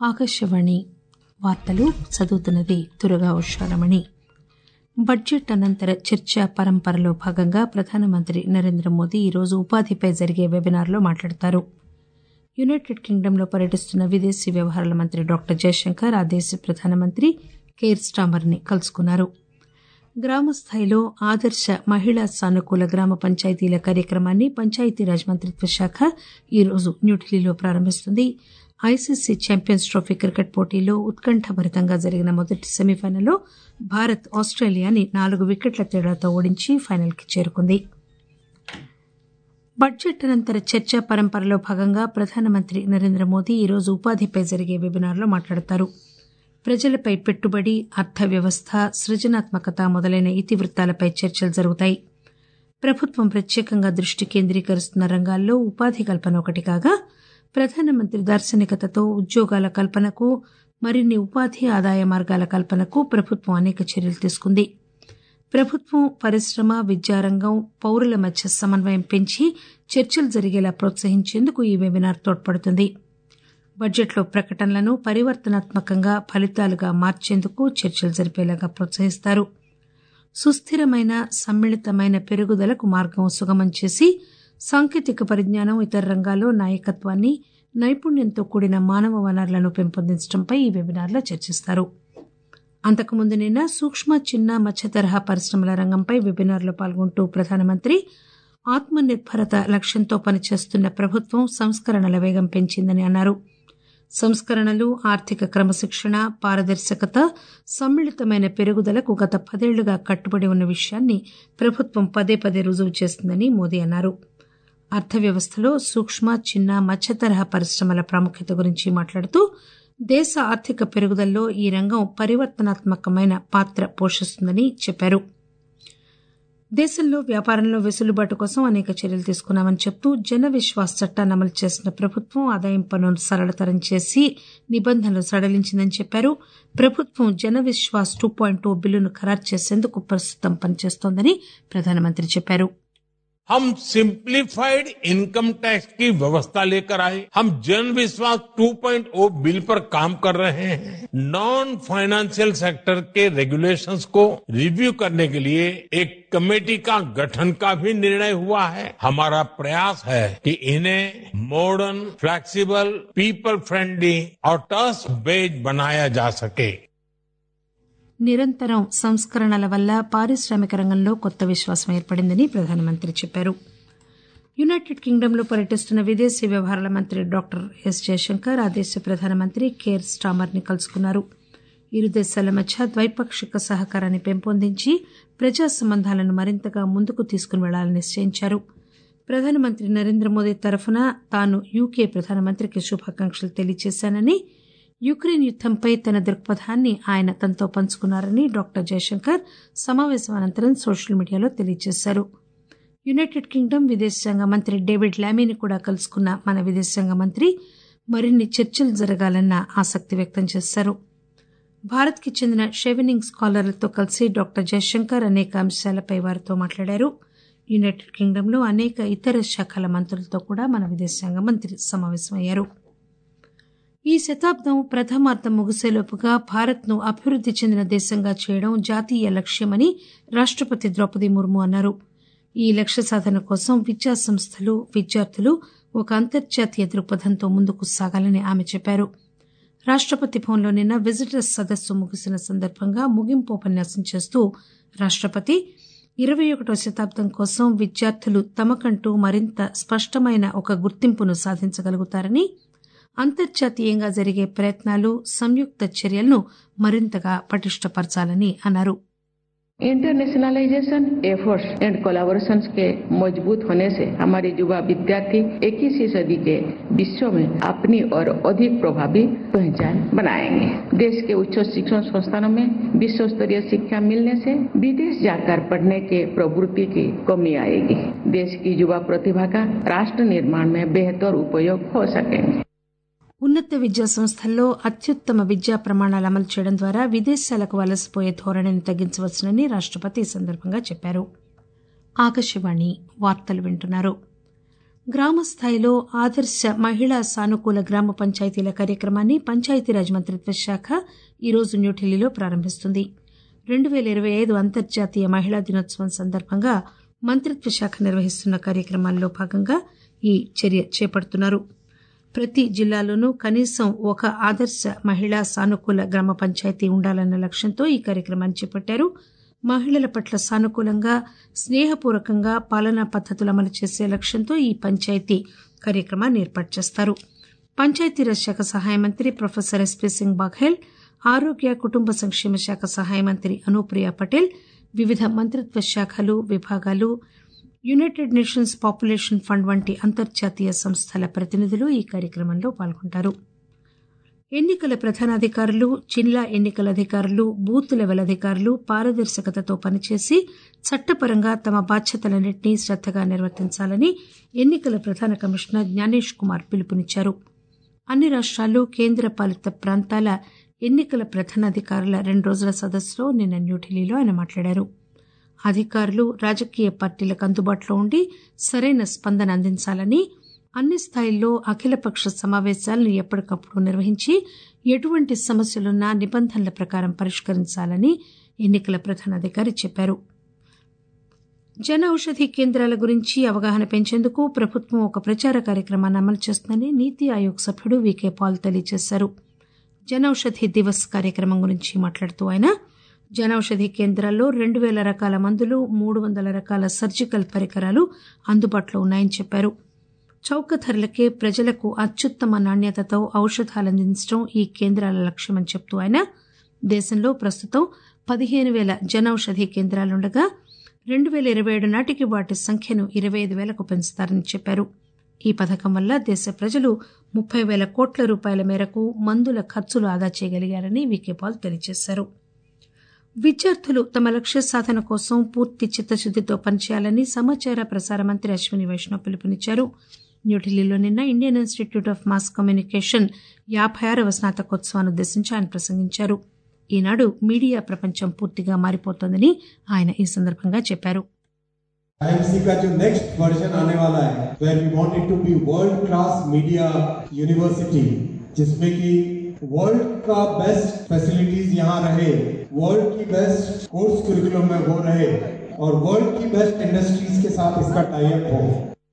ఆకాశవాణి వార్తలు చదువుతున్నది తురగా ఉషారమణి బడ్జెట్ అనంతర చర్చా పరంపరలో భాగంగా ప్రధానమంత్రి నరేంద్ర మోదీ ఈరోజు ఉపాధిపై జరిగే వెబినార్లో మాట్లాడతారు యునైటెడ్ కింగ్డమ్లో పర్యటిస్తున్న విదేశీ వ్యవహారాల మంత్రి డాక్టర్ జయశంకర్ ఆ దేశ ప్రధానమంత్రి కేర్ స్టామర్ ని కలుసుకున్నారు గ్రామ స్థాయిలో ఆదర్శ మహిళా సానుకూల గ్రామ పంచాయతీల కార్యక్రమాన్ని పంచాయతీరాజ్ మంత్రిత్వ శాఖ ఈరోజు న్యూఢిల్లీలో ప్రారంభిస్తుంది ఐసీసీ ఛాంపియన్స్ ట్రోఫీ క్రికెట్ పోటీలో ఉత్కంఠభరితంగా జరిగిన మొదటి సెమీఫైనల్లో భారత్ ఆస్టేలియాని నాలుగు వికెట్ల తేడాతో ఓడించి ఫైనల్కి చేరుకుంది బడ్జెట్ అనంతర చర్చా పరంపరలో భాగంగా ప్రధానమంత్రి నరేంద్ర మోదీ ఈరోజు ఉపాధిపై జరిగే వెబినార్లో మాట్లాడతారు ప్రజలపై పెట్టుబడి అర్థవ్యవస్థ సృజనాత్మకత మొదలైన ఇతివృత్తాలపై చర్చలు జరుగుతాయి ప్రభుత్వం ప్రత్యేకంగా దృష్టి కేంద్రీకరిస్తున్న రంగాల్లో ఉపాధి కల్పన ఒకటి కాగా ప్రధానమంత్రి దార్శనికతతో ఉద్యోగాల కల్పనకు మరిన్ని ఉపాధి ఆదాయ మార్గాల కల్పనకు ప్రభుత్వం అనేక చర్యలు తీసుకుంది ప్రభుత్వం పరిశ్రమ విద్యారంగం పౌరుల మధ్య సమన్వయం పెంచి చర్చలు జరిగేలా ప్రోత్సహించేందుకు ఈ వెబినార్ తోడ్పడుతుంది బడ్జెట్లో ప్రకటనలను పరివర్తనాత్మకంగా ఫలితాలుగా మార్చేందుకు చర్చలు జరిపేలాగా ప్రోత్సహిస్తారు సుస్థిరమైన సమ్మిళితమైన పెరుగుదలకు మార్గం సుగమం చేసి సాంకేతిక పరిజ్ఞానం ఇతర రంగాల్లో నాయకత్వాన్ని నైపుణ్యంతో కూడిన మానవ వనరులను పెంపొందించడంపై ఈ వెబినార్లో చర్చిస్తారు అంతకుముందు నిన్న సూక్ష్మ చిన్న మధ్య తరహా పరిశ్రమల రంగంపై వెబినార్లో పాల్గొంటూ ప్రధానమంత్రి ఆత్మ నిర్భరత లక్ష్యంతో పనిచేస్తున్న ప్రభుత్వం సంస్కరణల వేగం పెంచిందని అన్నారు సంస్కరణలు ఆర్థిక క్రమశిక్షణ పారదర్శకత సమ్మిళితమైన పెరుగుదలకు గత పదేళ్లుగా కట్టుబడి ఉన్న విషయాన్ని ప్రభుత్వం పదే పదే రుజువు చేస్తుందని మోదీ అన్నారు అర్థవ్యవస్థలో సూక్ష్మ చిన్న మధ్య తరహా పరిశ్రమల ప్రాముఖ్యత గురించి మాట్లాడుతూ దేశ ఆర్థిక పెరుగుదలలో ఈ రంగం పరివర్తనాత్మకమైన పాత్ర పోషిస్తుందని చెప్పారు దేశంలో వ్యాపారంలో వెసులుబాటు కోసం అనేక చర్యలు తీసుకున్నామని చెప్తూ జన విశ్వాస్ చట్టాన్ని అమలు చేసిన ప్రభుత్వం ఆదాయం పన్నును సరళతరం చేసి నిబంధనలు సడలించిందని చెప్పారు ప్రభుత్వం జన విశ్వాస్ టూ పాయింట్ టూ బిల్లును ఖరారు చేసేందుకు ప్రస్తుతం పనిచేస్తోందని ప్రధానమంత్రి చెప్పారు हम सिंप्लीफाइड इनकम टैक्स की व्यवस्था लेकर आए हम जन विश्वास 2.0 बिल पर काम कर रहे हैं नॉन फाइनेंशियल सेक्टर के रेगुलेशंस को रिव्यू करने के लिए एक कमेटी का गठन का भी निर्णय हुआ है हमारा प्रयास है कि इन्हें मॉडर्न फ्लेक्सिबल पीपल फ्रेंडली और टस्ट बेस्ड बनाया जा सके నిరంతరం సంస్కరణల వల్ల పారిశ్రామిక రంగంలో కొత్త విశ్వాసం ఏర్పడిందని ప్రధానమంత్రి చెప్పారు యునైటెడ్ కింగ్డమ్లో పర్యటిస్తున్న విదేశీ వ్యవహారాల మంత్రి డాక్టర్ ఎస్ జయశంకర్ ఆ దేశ ప్రధానమంత్రి కేర్ స్టామర్ ని కలుసుకున్నారు ఇరు దేశాల మధ్య ద్వైపాక్షిక సహకారాన్ని పెంపొందించి ప్రజా సంబంధాలను మరింతగా ముందుకు తీసుకుని వెళ్లాలని నిశ్చయించారు ప్రధానమంత్రి నరేంద్ర మోదీ తరఫున తాను యూకే ప్రధానమంత్రికి శుభాకాంక్షలు తెలియజేశానని యుక్రెయిన్ యుద్దంపై తన దృక్పథాన్ని ఆయన తనతో పంచుకున్నారని డాక్టర్ జయశంకర్ సమావేశం అనంతరం సోషల్ మీడియాలో తెలియజేశారు యునైటెడ్ కింగ్డమ్ విదేశాంగ మంత్రి డేవిడ్ లామీని కూడా కలుసుకున్న మన విదేశాంగ మంత్రి మరిన్ని చర్చలు జరగాలన్న ఆసక్తి వ్యక్తం చేశారు భారత్ కి చెందిన షెవెనింగ్ స్కాలర్లతో కలిసి డాక్టర్ జయశంకర్ అనేక అంశాలపై వారితో మాట్లాడారు యునైటెడ్ కింగ్డమ్లో అనేక ఇతర శాఖల మంత్రులతో కూడా మన విదేశాంగ మంత్రి సమావేశమయ్యారు ఈ శతాబ్దం ప్రథమార్థం ముగిసేలోపుగా భారత్ను అభివృద్ది చెందిన దేశంగా చేయడం జాతీయ లక్ష్యమని రాష్టపతి ద్రౌపది ముర్ము అన్నారు ఈ లక్ష్య సాధన కోసం విద్యా సంస్థలు విద్యార్థులు ఒక అంతర్జాతీయ దృక్పథంతో ముందుకు సాగాలని ఆమె చెప్పారు రాష్టపతి భవన్లో నిన్న విజిటర్స్ సదస్సు ముగిసిన సందర్భంగా ముగింపు ఉపన్యాసం చేస్తూ రాష్టపతి ఇరవై ఒకటో శతాబ్దం కోసం విద్యార్థులు తమకంటూ మరింత స్పష్టమైన ఒక గుర్తింపును సాధించగలుగుతారని అంతర్జాతీయంగా జరిగే ప్రయత్నాలు సంయుక్త చర్యలను మరింతగా పటిష్టపరచాలని అన్నారు इंटरनेशनलाइजेशन एफर्ट्स एंड कोलाबोरेशन के मजबूत होने से हमारे युवा विद्यार्थी इक्कीसवीं सदी के विश्व में अपनी और अधिक प्रभावी पहचान बनाएंगे देश के उच्च शिक्षण संस्थानों में विश्व स्तरीय शिक्षा मिलने से विदेश जाकर पढ़ने के प्रवृत्ति की कमी आएगी देश की युवा प्रतिभा का राष्ट्र निर्माण में बेहतर उपयोग हो सकेंगे ఉన్నత విద్యా సంస్థల్లో అత్యుత్తమ విద్యా ప్రమాణాలు అమలు చేయడం ద్వారా విదేశాలకు వలసపోయే ధోరణిని తగ్గించవచ్చునని రాష్టపతి ఈ సందర్భంగా చెప్పారు ఆకాశవాణి వార్తలు వింటున్నారు గ్రామ స్థాయిలో ఆదర్శ మహిళా సానుకూల గ్రామ పంచాయతీల కార్యక్రమాన్ని పంచాయతీరాజ్ మంత్రిత్వ శాఖ ఈరోజు న్యూఢిల్లీలో ప్రారంభిస్తుంది రెండు పేల ఇరవై ఐదు అంతర్జాతీయ మహిళా దినోత్సవం సందర్భంగా మంత్రిత్వ శాఖ నిర్వహిస్తున్న కార్యక్రమాల్లో భాగంగా ఈ చర్య చేపడుతున్నారు ప్రతి జిల్లాలోనూ కనీసం ఒక ఆదర్శ మహిళా సానుకూల గ్రామ పంచాయతీ ఉండాలన్న లక్ష్యంతో ఈ కార్యక్రమాన్ని చేపట్టారు మహిళల పట్ల సానుకూలంగా స్నేహపూర్వకంగా పాలనా పద్దతులు అమలు చేసే లక్ష్యంతో ఈ పంచాయతీ కార్యక్రమాన్ని ఏర్పాటు చేస్తారు పంచాయతీరాజ్ శాఖ సహాయ మంత్రి ప్రొఫెసర్ ఎస్పీ సింగ్ బాఘెల్ ఆరోగ్య కుటుంబ సంక్షేమ శాఖ సహాయ మంత్రి అనుప్రియ పటేల్ వివిధ మంత్రిత్వ శాఖలు విభాగాలు యునైటెడ్ నేషన్స్ పాపులేషన్ ఫండ్ వంటి అంతర్జాతీయ సంస్థల ప్రతినిధులు ఈ కార్యక్రమంలో పాల్గొంటారు ఎన్నికల ప్రధానాధికారులు జిల్లా ఎన్నికల అధికారులు బూత్ లెవెల్ అధికారులు పారదర్శకతతో పనిచేసి చట్టపరంగా తమ బాధ్యతలన్నింటినీ శ్రద్దగా నిర్వర్తించాలని ఎన్నికల ప్రధాన కమిషనర్ జ్ఞానేష్ కుమార్ పిలుపునిచ్చారు అన్ని రాష్ట్రాలు కేంద్ర పాలిత ప్రాంతాల ఎన్నికల ప్రధానాధికారుల రెండు రోజుల సదస్సులో నిన్న న్యూఢిల్లీలో ఆయన మాట్లాడారు అధికారులు రాజకీయ పార్టీలకు అందుబాటులో ఉండి సరైన స్పందన అందించాలని అన్ని స్థాయిల్లో అఖిలపక్ష సమావేశాలను ఎప్పటికప్పుడు నిర్వహించి ఎటువంటి సమస్యలున్నా నిబంధనల ప్రకారం పరిష్కరించాలని ఎన్నికల ప్రధానాధికారి చెప్పారు జన ఔషధి కేంద్రాల గురించి అవగాహన పెంచేందుకు ప్రభుత్వం ఒక ప్రచార కార్యక్రమాన్ని అమలు చేస్తుందని నీతి ఆయోగ్ సభ్యుడు వికే పాల్ తెలియజేశారు జనౌషధి దివస్ కార్యక్రమం గురించి మాట్లాడుతూ ఆయన జనౌషధి కేంద్రాల్లో రెండు పేల రకాల మందులు మూడు వందల రకాల సర్జికల్ పరికరాలు అందుబాటులో ఉన్నాయని చెప్పారు చౌక ధరలకే ప్రజలకు అత్యుత్తమ నాణ్యతతో ఔషధాలు అందించడం ఈ కేంద్రాల లక్ష్యమని చెప్తూ ఆయన దేశంలో ప్రస్తుతం పదిహేను పేల జనౌషధి కేంద్రాలుండగా రెండు పేల ఇరవై ఏడు నాటికి వాటి సంఖ్యను ఇరవై ఐదు వేలకు పెంచుతారని చెప్పారు ఈ పథకం వల్ల దేశ ప్రజలు ముప్పై పేల కోట్ల రూపాయల మేరకు మందుల ఖర్చులు ఆదా చేయగలిగారని వికే పాల్ తెలియజేశారు విద్యార్థులు తమ లక్ష్య సాధన కోసం పూర్తి చిత్తశుద్దితో పనిచేయాలని సమాచార ప్రసార మంత్రి అశ్విని వైష్ణవ్ పిలుపునిచ్చారు న్యూఢిల్లీలో నిన్న Indian institute of mass communication యాభై ఆరవ స్నాతకోత్సవాన్ని ఉద్దేశించి ఆయన ప్రసంగించారు ఈనాడు మీడియా ప్రపంచం పూర్తిగా మారిపోతోందని ఆయన ఈ సందర్భంగా చెప్పారు आईएमसी का जो नेक्स्ट वर्जन आने वाला है where we want it to be world class media university जिसमें कि वर्ल्ड का बेस्ट फैसिलिटीज यहाँ रहे वर्ल्ड की बेस्ट कोर्स करिकुलम में वो रहे और वर्ल्ड की बेस्ट इंडस्ट्रीज के साथ इसका टाई अप हो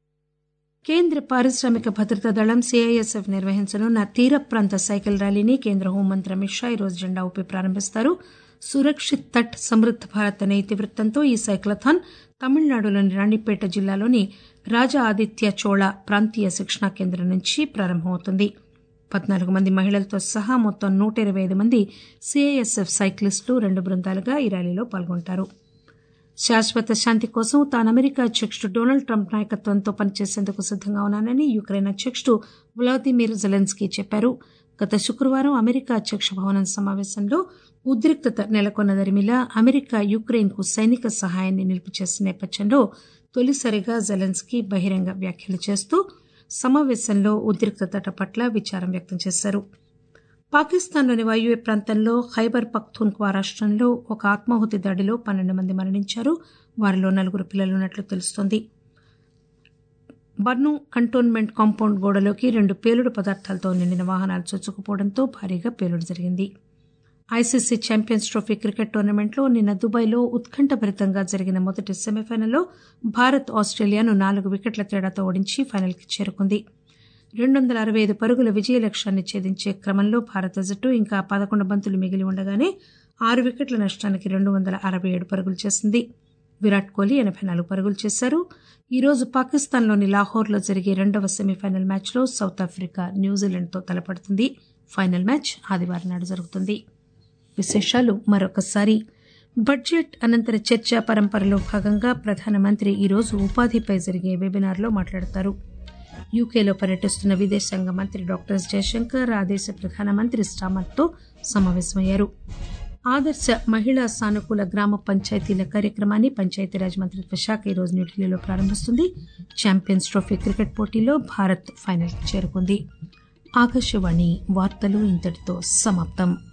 కేంద్ర పారిశ్రామిక భద్రతా దళం సిఐఎస్ఎఫ్ నిర్వహించనున్న తీర ప్రాంత సైకిల్ ర్యాలీని కేంద్ర హోంమంత్రి అమిత్ షా ఈరోజు జెండా ఊపి ప్రారంభిస్తారు సురక్షిత్ తట్ సమృద్ధ భారత్ అనే ఇతివృత్తంతో ఈ సైక్లథాన్ తమిళనాడులోని రాణిపేట జిల్లాలోని రాజా ఆదిత్య చోళ ప్రాంతీయ శిక్షణా కేంద్రం నుంచి ప్రారంభమవుతుంది పద్నాలుగు మంది మహిళలతో సహా మొత్తం నూట ఇరవై ఐదు మంది సిఐఎస్ఎఫ్ సైక్లిస్టులు రెండు బృందాలుగా ఈ ర్యాలీలో పాల్గొంటారు శాశ్వత శాంతి కోసం తాను అమెరికా అధ్యక్షుడు డొనాల్డ్ ట్రంప్ నాయకత్వంతో పనిచేసేందుకు సిద్దంగా ఉన్నానని యుక్రెయిన్ అధ్యక్షుడు వ్లాదిమిర్ జెలెన్స్కీ చెప్పారు గత శుక్రవారం అమెరికా అధ్యక్ష భవనం సమావేశంలో ఉద్రిక్తత నెలకొన్న దరిమిలా అమెరికా యుక్రెయిన్ కు సైనిక సహాయాన్ని నిలుపుచేసిన నేపథ్యంలో తొలిసారిగా జెలెన్స్కీ బహిరంగ వ్యాఖ్యలు చేస్తూ సమావేశంలో ఉద్రిక్తత పట్ల విచారం వ్యక్తం చేశారు పాకిస్తాన్లోని వాయువ్య ప్రాంతంలో ఖైబర్ పఖ్తూన్ఖ్వా రాష్టంలో ఒక ఆత్మాహుతి దాడిలో పన్నెండు మంది మరణించారు వారిలో నలుగురు పిల్లలున్నట్లు తెలుస్తోంది బర్ను కంటోన్మెంట్ కాంపౌండ్ గోడలోకి రెండు పేలుడు పదార్థాలతో నిండిన వాహనాలు చొచ్చుకుపోవడంతో భారీగా పేలుడు జరిగింది ఐసీసీ ఛాంపియన్స్ ట్రోఫీ క్రికెట్ టోర్నమెంట్లో నిన్న దుబాయ్లో ఉత్కంఠభరితంగా జరిగిన మొదటి సెమీఫైనల్లో భారత్ ఆస్ట్రేలియాను నాలుగు వికెట్ల తేడాతో ఓడించి ఫైనల్కి చేరుకుంది రెండు వందల అరవై ఐదు పరుగుల విజయ లక్ష్యాన్ని ఛేదించే క్రమంలో భారత జట్టు ఇంకా పదకొండు బంతులు మిగిలి ఉండగానే ఆరు వికెట్ల నష్టానికి రెండు వందల అరవై ఏడు పరుగులు చేసింది విరాట్ కోహ్లీ ఎనభై నాలుగు పరుగులు చేశారు ఈరోజు పాకిస్తాన్లోని లాహోర్లో జరిగే రెండవ సెమీఫైనల్ మ్యాచ్లో సౌత్ ఆఫ్రికా న్యూజిలాండ్తో తలపడుతుంది ఫైనల్ మ్యాచ్ ఆదివారం నాడు జరుగుతుంది విశేషాలు మరొకసారి బడ్జెట్ అనంతర చర్చా పరంపరలో భాగంగా ప్రధానమంత్రి ఈరోజు ఉపాధిపై జరిగే వెబినార్లో మాట్లాడతారు యూకేలో పర్యటిస్తున్న విదేశాంగ మంత్రి డాక్టర్ ఎస్ జయశంకర్ ఆ దేశ ప్రధానమంత్రి స్టామర్తో సమావేశమయ్యారు ఆదర్శ మహిళా సానుకూల గ్రామ పంచాయతీల కార్యక్రమాన్ని పంచాయతీరాజ్ మంత్రిత్వ శాఖ ఈరోజు న్యూఢిల్లీలో ప్రారంభిస్తుంది ఛాంపియన్స్ ట్రోఫీ క్రికెట్ పోటీలో భారత్ ఫైనల్కి చేరుకుంది ఆకాశవాణి వార్తలు ఇంతటితో సమాప్తం